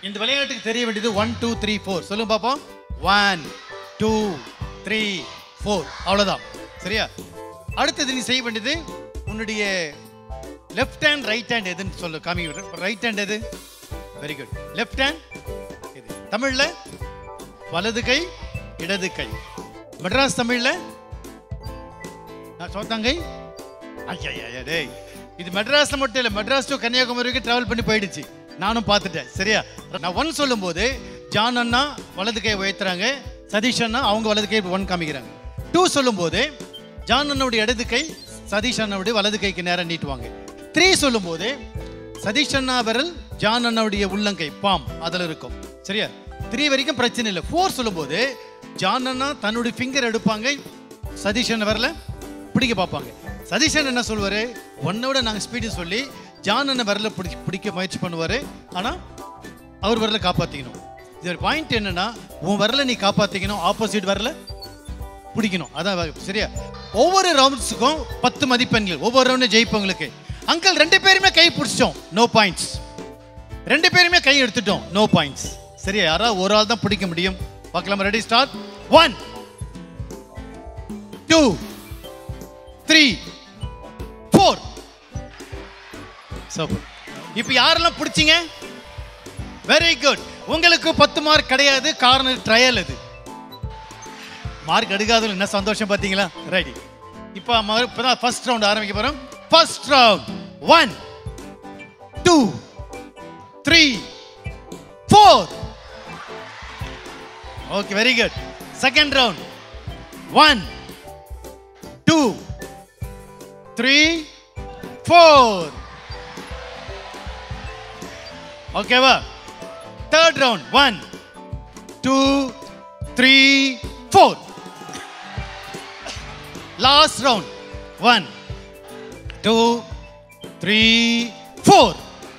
இந்த விளையாட்டுக்கு தெரிய வேண்டியது ஒன் டூ த்ரீ ஃபோர் சொல்லுங்க பாப்போம் ஒன் டூ த்ரீ ஃபோர் அவ்வளோதான் சரியா அடுத்தது நீ செய்ய வேண்டியது உன்னுடைய லெஃப்ட் ஹேண்ட் ரைட் ஹேண்ட் எதுன்னு சொல்லு காமி ரைட் ஹேண்ட் எது வெரி குட் லெஃப்ட் ஹேண்ட் இது தமிழ்ல வலது கை இடது கை மெட்ராஸ் தமிழ்ல நான் சோத்தாங்கை ஐயா ஐயா டேய் இது மெட்ராஸ்ல மட்டும் இல்லை மெட்ராஸ் டு கன்னியாகுமரி வரைக்கும் டிராவல் பண்ணி போயிடுச்சு நானும் பார்த்துட்டேன் சரியா நான் ஒன் சொல்லும்போது ஜான் அண்ணா வலது கை உயர்த்துறாங்க சதீஷ் அண்ணா அவங்க வலது கை ஒன் காமிக்கிறாங்க டூ சொல்லும்போது ஜான் அண்ணாவுடைய இடது கை சதீஷ் அண்ணாவுடைய வலது கைக்கு நேரம் நீட்டுவாங்க த்ரீ சொல்லும்போது சதீஷ் அண்ணா விரல் ஜான் அண்ணாவுடைய உள்ளங்கை பாம் அதில் இருக்கும் சரியா த்ரீ வரைக்கும் பிரச்சனை இல்லை ஃபோர் சொல்லும்போது ஜான் அண்ணா தன்னுடைய ஃபிங்கர் எடுப்பாங்க சதீஷ் அண்ணா வரல பிடிக்க பார்ப்பாங்க சதீஷன் என்ன சொல்வாரு உன்னோட நாங்கள் ஸ்பீடு சொல்லி ஜான் அண்ணன் வரல பிடிக்க பிடிக்க முயற்சி பண்ணுவாரு ஆனால் அவர் வரல காப்பாற்றிக்கணும் இது பாயிண்ட் என்னன்னா உன் வரல நீ காப்பாற்றிக்கணும் ஆப்போசிட் வரல பிடிக்கணும் அதான் வ- சரியா ஒவ்வொரு ரவுண்ட்ஸுக்கும் பத்து மதிப்பெண்கள் ஒவ்வொரு ரவுண்டும் ஜெயிப்பவங்களுக்கு அங்கிள் ரெண்டு பேருமே கை பிடிச்சிட்டோம் நோ பாயிண்ட்ஸ் ரெண்டு பேருமே கை எடுத்துட்டோம் நோ பாயிண்ட்ஸ் சரியா யாராவது ஒரு ஆள் தான் பிடிக்க முடியும் பார்க்கலாம் ready start one two three four super இப்போ யாரெல்லாம் பிடிச்சிங்க வெரி குட் உங்களுக்கு பத்து மார்க் கிடையாது காரணம் ட்ரையல் இது மார்க் எடுக்காதவங்க என்ன சந்தோஷம் பார்த்தீங்களா ரைட் இப்போ இப்போ தான் ஃபர்ஸ்ட் ரவுண்ட் ஆரம்பிக்க போகிறோம் first round one two three four okay very good second round one two three four ஓகேவா third round one two three four last round one two three four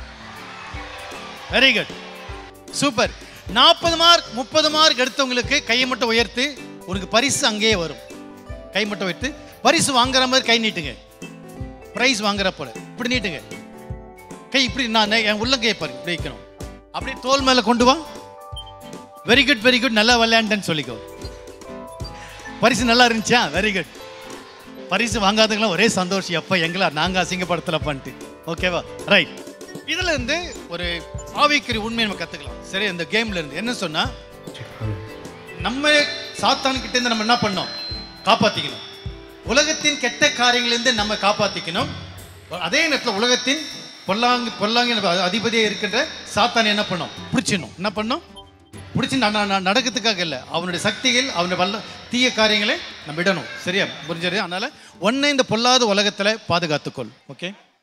very good super நாற்பது mark முப்பது mark எடுத்தவங்களுக்கு கையை மட்டும் உயர்த்து உனக்கு பரிசு அங்கேயே வரும் கை மட்டும் உயர்த்து பரிசு வாங்குற மாதிரி கை நீட்டுங்க பிரைஸ் வாங்குற போல இப்படி நீட்டுங்க கை இப்படி நான் என் உள்ளங்கையை பாரு இப்படி வைக்கணும் அப்படியே தோல் மேல கொண்டு வா வெரி குட் வெரி குட் நல்லா விளையாண்டேன்னு சொல்லிக்கோ பரிசு நல்லா இருந்துச்சா வெரி குட் பரிசு வாங்காதவங்களாம் ஒரே சந்தோஷம் எப்போ எங்களா நாங்கள் அசிங்கப்படுத்தலப்பான்ட்டு ஓகேவா ரைட் இதுல இருந்து ஒரு ஆவிக்குறி உண்மையை நம்ம கத்துக்கலாம் சரி இந்த கேம்ல இருந்து என்ன சொன்னா நம்ம சாத்தான் கிட்ட இருந்து நம்ம என்ன பண்ணோம் காப்பாத்திக்கணும் உலகத்தின் கெட்ட காரியங்களிலிருந்து நம்ம காப்பாத்திக்கணும் அதே நேரத்தில் உலகத்தின் பொல்லாங்கு பொல்லாங்கு அதிபதியாக இருக்கின்ற சாத்தான் என்ன பண்ணோம் பிடிச்சிடணும் என்ன பண்ணோம் பிடிச்சி நான் நான் நடக்கிறதுக்காக இல்லை அவனுடைய சக்திகள் அவனுடைய வல்ல தீய காரியங்களை நம்ம விடணும் சரியா புரிஞ்சது அதனால ஒன்னை இந்த பொல்லாத உலகத்தில் பாதுகாத்துக்கொள் ஓகே